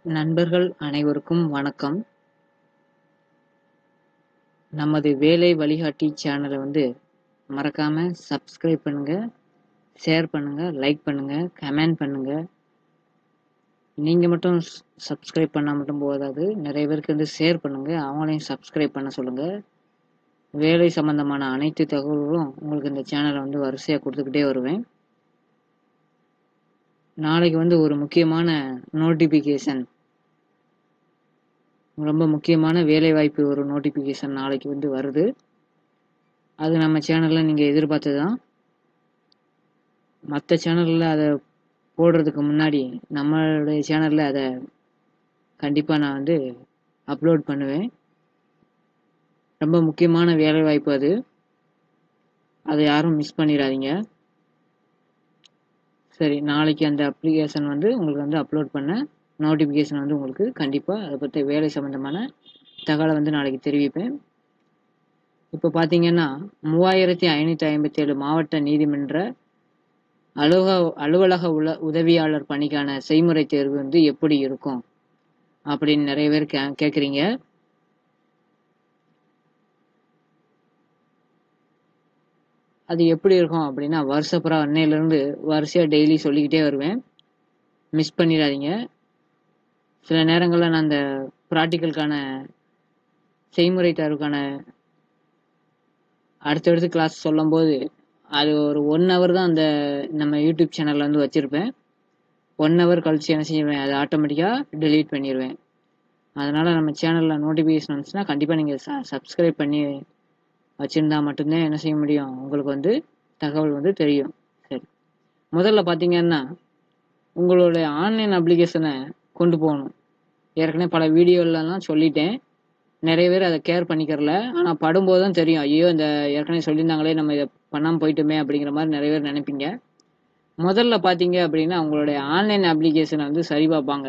நண்பர்கள் அனைவருக்கும் வணக்கம் நமது வேலை வழிகாட்டி சேனலை வந்து மறக்காம சப்ஸ்கிரைப் பண்ணுங்க ஷேர் பண்ணுங்க லைக் பண்ணுங்க கமெண்ட் பண்ணுங்க நீங்க மட்டும் சப்ஸ்கிரைப் பண்ணா மட்டும் போதாது நிறைய பேருக்கு வந்து ஷேர் பண்ணுங்க அவங்களையும் சப்ஸ்கிரைப் பண்ண சொல்லுங்க வேலை சம்பந்தமான அனைத்து தகவல்களும் உங்களுக்கு இந்த சேனலை வந்து வரிசையாக கொடுத்துக்கிட்டே வருவேன் நாளைக்கு வந்து ஒரு முக்கியமான நோட்டிஃபிகேஷன் ரொம்ப முக்கியமான வேலைவாய்ப்பு ஒரு நோட்டிஃபிகேஷன் நாளைக்கு வந்து வருது அது நம்ம சேனலில் நீங்கள் எதிர்பார்த்தது தான் மற்ற சேனலில் அதை போடுறதுக்கு முன்னாடி நம்மளுடைய சேனலில் அதை கண்டிப்பாக நான் வந்து அப்லோட் பண்ணுவேன் ரொம்ப முக்கியமான வேலைவாய்ப்பு அது அதை யாரும் மிஸ் பண்ணிடாதீங்க சரி நாளைக்கு அந்த அப்ளிகேஷன் வந்து உங்களுக்கு வந்து அப்லோட் பண்ண நோட்டிஃபிகேஷன் வந்து உங்களுக்கு கண்டிப்பாக அதை பற்றி வேலை சம்மந்தமான தகவலை வந்து நாளைக்கு தெரிவிப்பேன் இப்போ பார்த்தீங்கன்னா மூவாயிரத்தி ஐநூற்றி ஐம்பத்தி ஏழு மாவட்ட நீதிமன்ற அலுவலக அலுவலக உல உதவியாளர் பணிக்கான செய்முறை தேர்வு வந்து எப்படி இருக்கும் அப்படின்னு நிறைய பேர் கே கேட்குறீங்க அது எப்படி இருக்கும் அப்படின்னா வருஷப்புறா அன்னையிலேருந்து வரிசையாக டெய்லி சொல்லிக்கிட்டே வருவேன் மிஸ் பண்ணிடாதீங்க சில நேரங்களில் நான் அந்த ப்ராக்டிக்கலுக்கான செய்முறை தேர்வுக்கான அடுத்தடுத்து கிளாஸ் சொல்லும்போது அது ஒரு ஒன் ஹவர் தான் அந்த நம்ம யூடியூப் சேனலில் வந்து வச்சுருப்பேன் ஒன் ஹவர் கழிச்சு என்ன செய்வேன் அதை ஆட்டோமேட்டிக்காக டெலீட் பண்ணிடுவேன் அதனால் நம்ம சேனலில் நோட்டிஃபிகேஷன் வந்துச்சுன்னா கண்டிப்பாக நீங்கள் ச சப்ஸ்கிரைப் பண்ணி வச்சுருந்தா மட்டும்தான் என்ன செய்ய முடியும் உங்களுக்கு வந்து தகவல் வந்து தெரியும் சரி முதல்ல பார்த்தீங்கன்னா உங்களுடைய ஆன்லைன் அப்ளிகேஷனை கொண்டு போகணும் ஏற்கனவே பல வீடியோலலாம் சொல்லிட்டேன் நிறைய பேர் அதை கேர் பண்ணிக்கிறல ஆனால் படும்போது தான் தெரியும் ஐயோ இந்த ஏற்கனவே சொல்லியிருந்தாங்களே நம்ம இதை பண்ணாமல் போயிட்டோமே அப்படிங்கிற மாதிரி நிறைய பேர் நினைப்பீங்க முதல்ல பார்த்தீங்க அப்படின்னா உங்களுடைய ஆன்லைன் அப்ளிகேஷனை வந்து சரி பார்ப்பாங்க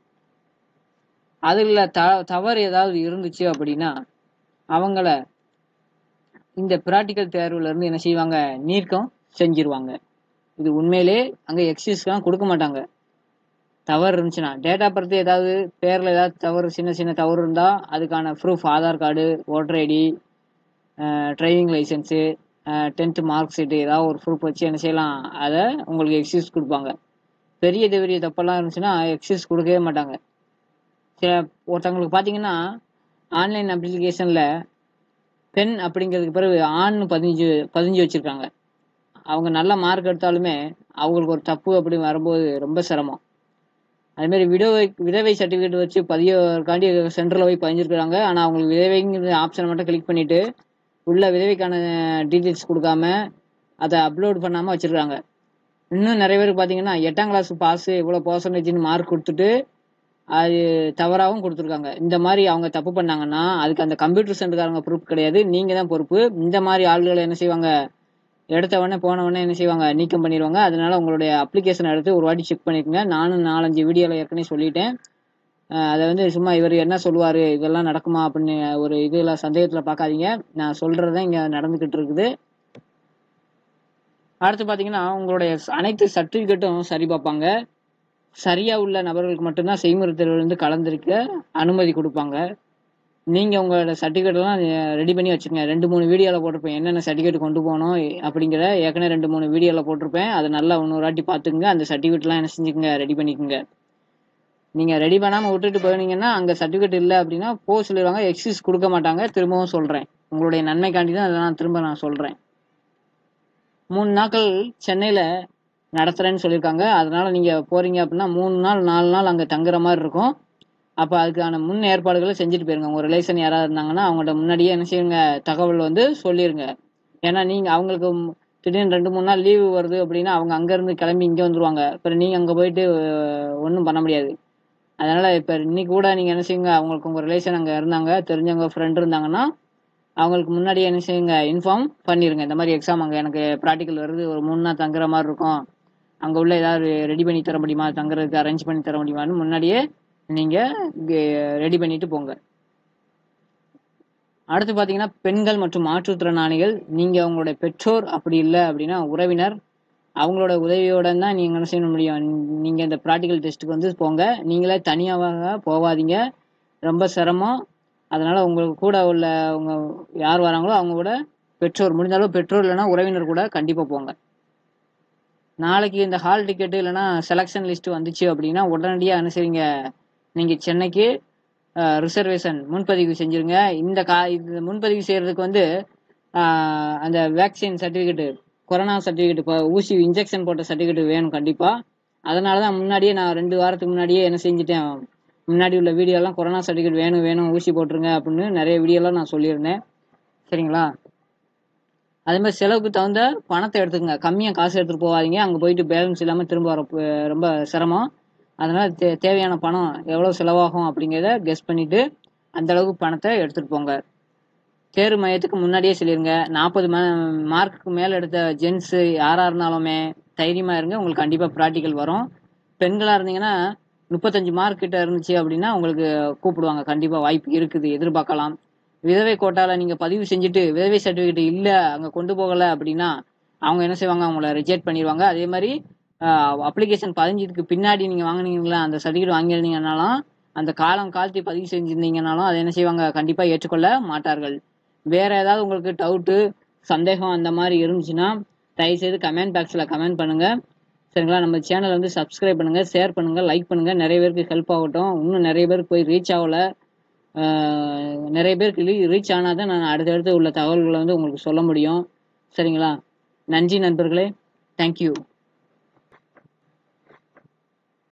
அதில் த தவறு ஏதாவது இருந்துச்சு அப்படின்னா அவங்கள இந்த ப்ராக்டிக்கல் தேர்வுலேருந்து என்ன செய்வாங்க நீக்கம் செஞ்சிருவாங்க இது உண்மையிலே அங்கே எக்ஸிஸ்லாம் கொடுக்க மாட்டாங்க தவறு இருந்துச்சுன்னா டேட்டா பர்த் ஏதாவது பேரில் ஏதாவது தவறு சின்ன சின்ன தவறு இருந்தால் அதுக்கான proof Aadhaar card voter ID driving licence tenth mark sheet ஏதாவது ஒரு ப்ரூஃப் வச்சு என்ன செய்யலாம் அதை உங்களுக்கு எக்ஸிஸ் கொடுப்பாங்க பெரிய பெரிய தப்பெல்லாம் இருந்துச்சுன்னா எக்ஸிஸ் கொடுக்கவே மாட்டாங்க சில ஒருத்தவங்களுக்கு பார்த்தீங்கன்னா ஆன்லைன் அப்ளிகேஷனில் பெண் அப்படிங்கிறதுக்கு பிறகு ஆண்னு பதிஞ்சு பதிஞ்சு வச்சுருக்காங்க அவங்க நல்ல மார்க் எடுத்தாலுமே அவங்களுக்கு ஒரு தப்பு அப்படி வரும்போது ரொம்ப சிரமம் அதுமாரி விடவை விதவை சர்டிஃபிகேட் வச்சு பதியக்காண்டி சென்டரில் போய் பதிஞ்சிருக்கிறாங்க ஆனால் அவங்களுக்கு விதவைங்கிற ஆப்ஷனை மட்டும் கிளிக் பண்ணிவிட்டு உள்ள விதவைக்கான டீட்டெயில்ஸ் கொடுக்காம அதை அப்லோட் பண்ணாமல் வச்சுருக்காங்க இன்னும் நிறைய பேருக்கு பார்த்தீங்கன்னா எட்டாம் கிளாஸ் பாஸு இவ்வளோ பர்சன்டேஜ்னு மார்க் கொடுத்துட்டு அது தவறாகவும் கொடுத்துருக்காங்க இந்த மாதிரி அவங்க தப்பு பண்ணாங்கன்னா அதுக்கு அந்த கம்ப்யூட்டர் சென்டர்காரங்க பொறுப்பு கிடையாது நீங்கள் தான் பொறுப்பு இந்த மாதிரி ஆளுகளை என்ன செய்வாங்க எடுத்த உடனே போன உடனே என்ன செய்வாங்க நீக்கம் பண்ணிடுவாங்க அதனால உங்களுடைய அப்ளிகேஷன் எடுத்து ஒரு வாட்டி செக் பண்ணிக்கோங்க நானும் நாலஞ்சு வீடியோவில் ஏற்கனவே சொல்லிட்டேன் அதை வந்து சும்மா இவர் என்ன சொல்லுவார் இதெல்லாம் நடக்குமா அப்படின்னு ஒரு இதில் சந்தேகத்தில் பார்க்காதீங்க நான் சொல்கிறது தான் இங்கே நடந்துக்கிட்டு இருக்குது அடுத்து பார்த்தீங்கன்னா உங்களுடைய அனைத்து சர்டிஃபிகேட்டும் சரி பார்ப்பாங்க சரியாக உள்ள நபர்களுக்கு மட்டும்தான் செய்முறை தேர்வுலேருந்து கலந்துருக்க அனுமதி கொடுப்பாங்க நீங்கள் உங்களோட சர்டிஃபிகேட்லாம் ரெடி பண்ணி வச்சுக்கோங்க ரெண்டு மூணு வீடியோவில் போட்டிருப்பேன் என்னென்ன சர்டிஃபிகேட் கொண்டு போகணும் அப்படிங்கிற ஏற்கனவே ரெண்டு மூணு வீடியோவில் போட்டிருப்பேன் அதை நல்லா இன்னொரு வாட்டி பார்த்துக்குங்க அந்த சர்டிஃபிகேட்லாம் என்ன செஞ்சுக்கோங்க ரெடி பண்ணிக்கோங்க நீங்கள் ரெடி பண்ணாமல் விட்டுட்டு போனீங்கன்னா அங்கே சர்டிஃபிகேட் இல்லை அப்படின்னா போக சொல்லிடுவாங்க எக்ஸிஸ் கொடுக்க மாட்டாங்க திரும்பவும் சொல்கிறேன் உங்களுடைய நன்மைக்காண்டி தான் அதை நான் திரும்ப நான் சொல்கிறேன் மூணு நாட்கள் சென்னையில் நடத்துகிறேன்னு சொல்லியிருக்காங்க அதனால் நீங்கள் போகிறீங்க அப்படின்னா மூணு நாள் நாலு நாள் அங்கே தங்குற மாதிரி இருக்கும் அப்போ அதுக்கான முன் ஏற்பாடுகளை செஞ்சுட்டு போயிருங்க உங்கள் ரிலேஷன் யாராவது இருந்தாங்கன்னா அவங்கள்ட்ட முன்னாடியே என்ன செய்யுங்க தகவல் வந்து சொல்லிடுங்க ஏன்னா நீங்கள் அவங்களுக்கு திடீர்னு ரெண்டு மூணு நாள் லீவு வருது அப்படின்னா அவங்க அங்கேருந்து கிளம்பி இங்கே வந்துருவாங்க அப்புறம் நீங்கள் அங்கே போயிட்டு ஒன்றும் பண்ண முடியாது அதனால் இப்போ இன்னைக்கு கூட நீங்கள் என்ன செய்யுங்க அவங்களுக்கு உங்கள் ரிலேஷன் அங்கே இருந்தாங்க தெரிஞ்சவங்க ஃப்ரெண்ட் இருந்தாங்கன்னா அவங்களுக்கு முன்னாடியே என்ன செய்யுங்க இன்ஃபார்ம் பண்ணிடுங்க இந்த மாதிரி எக்ஸாம் அங்கே எனக்கு ப்ராக்டிக்கல் வருது ஒரு மூணு நாள் தங்குற மாதிரி இருக்கும் அங்கே உள்ள ஏதாவது ரெடி பண்ணி தர முடியுமா தங்குறதுக்கு அரேஞ்ச் பண்ணி தர முடியுமான்னு முன்னாடியே நீங்கள் ரெடி பண்ணிட்டு போங்க அடுத்து பார்த்தீங்கன்னா பெண்கள் மற்றும் மாற்றுத்திறனாளிகள் நீங்கள் உங்களுடைய பெற்றோர் அப்படி இல்லை அப்படின்னா உறவினர் அவங்களோட உதவியோட தான் நீங்கள் என்ன செய்ய முடியும் நீங்கள் இந்த ப்ராக்டிக்கல் டெஸ்ட்டுக்கு வந்து போங்க நீங்களே தனியாக போகாதீங்க ரொம்ப சிரமம் அதனால் உங்களுக்கு கூட உள்ள உங்க யார் வராங்களோ அவங்க கூட பெற்றோர் முடிஞ்ச அளவு பெற்றோர் இல்லைன்னா உறவினர் கூட கண்டிப்பாக போங்க நாளைக்கு இந்த ஹால் டிக்கெட்டு இல்லைன்னா செலெக்ஷன் லிஸ்ட் வந்துச்சு அப்படின்னா உடனடியாக என்ன செய்வீங்க நீங்கள் சென்னைக்கு ரிசர்வேஷன் முன்பதிவு செஞ்சுருங்க இந்த கா இது முன்பதிவு செய்கிறதுக்கு வந்து ஆஹ், அந்த வேக்சின் சர்டிஃபிகேட்டு கொரோனா சர்டிஃபிகேட் இப்போ ஊசி இன்ஜெக்ஷன் போட்ட சர்டிஃபிகேட் வேணும் கண்டிப்பாக அதனால தான் முன்னாடியே நான் ரெண்டு வாரத்துக்கு முன்னாடியே என்ன செஞ்சுட்டேன் முன்னாடி உள்ள வீடியோலாம் கொரோனா சர்டிஃபிகேட் வேணும் வேணும் ஊசி போட்டுருங்க அப்படின்னு நிறைய வீடியோலாம் நான் சொல்லியிருந்தேன் சரிங்களா அதே மாதிரி செலவுக்கு தகுந்த பணத்தை எடுத்துக்கங்க கம்மியாக காசு எடுத்துகிட்டு போகாதீங்க அங்கே போயிட்டு பேலன்ஸ் இல்லாமல் திரும்ப வர ப- ரொம்ப சிரமம் அதனால் தே தேவையான பணம் எவ்வளோ செலவாகும் அப்படிங்கிறத கெஸ் பண்ணிவிட்டு அந்த அளவுக்கு பணத்தை எடுத்துகிட்டு போங்க தேர்வு மையத்துக்கு முன்னாடியே சொல்லிடுங்க நாற்பது மார்க்குக்கு மேலே எடுத்த ஜென்ஸு யாராக இருந்தாலுமே தைரியமாக இருங்க உங்களுக்கு கண்டிப்பாக ப்ராக்டிக்கல் வரும் பெண்களாக இருந்தீங்கன்னா முப்பத்தஞ்சு மார்க் கிட்ட இருந்துச்சு அப்படின்னா உங்களுக்கு கூப்பிடுவாங்க கண்டிப்பாக வாய்ப்பு இருக்குது எதிர்பார்க்கலாம் விதவை கோட்டாவில் நீங்கள் பதிவு செஞ்சுட்டு விதவை சர்டிஃபிகேட் இல்லை அங்கே கொண்டு போகலை அப்படின்னா அவங்க என்ன செய்வாங்க அவங்கள ரிஜெக்ட் பண்ணிடுவாங்க அதே மாதிரி அப்ளிகேஷன் பதிஞ்சதுக்கு பின்னாடி நீங்கள் வாங்குனீங்களா அந்த சர்டிஃபிகேட் வாங்கியிருந்தீங்கனாலும் அந்த காலம் காலத்தை பதிவு செஞ்சிருந்தீங்கனாலும் அதை என்ன செய்வாங்க கண்டிப்பாக ஏற்றுக்கொள்ள மாட்டார்கள் வேற ஏதாவது உங்களுக்கு டவுட்டு சந்தேகம் அந்த மாதிரி இருந்துச்சுன்னா தயவுசெய்து கமெண்ட் பாக்ஸில் கமெண்ட் பண்ணுங்க சரிங்களா நம்ம சேனலை வந்து சப்ஸ்கிரைப் பண்ணுங்க ஷேர் பண்ணுங்க லைக் பண்ணுங்க நிறைய பேருக்கு ஹெல்ப் ஆகட்டும் இன்னும் நிறைய பேருக்கு போய் ரீச் ஆகல ஆஹ் நிறைய பேருக்கு ரீச் ஆனால் தான் நான் அடுத்தடுத்து உள்ள தகவல்களை வந்து உங்களுக்கு சொல்ல முடியும் சரிங்களா நன்றி நண்பர்களே தேங்க்யூ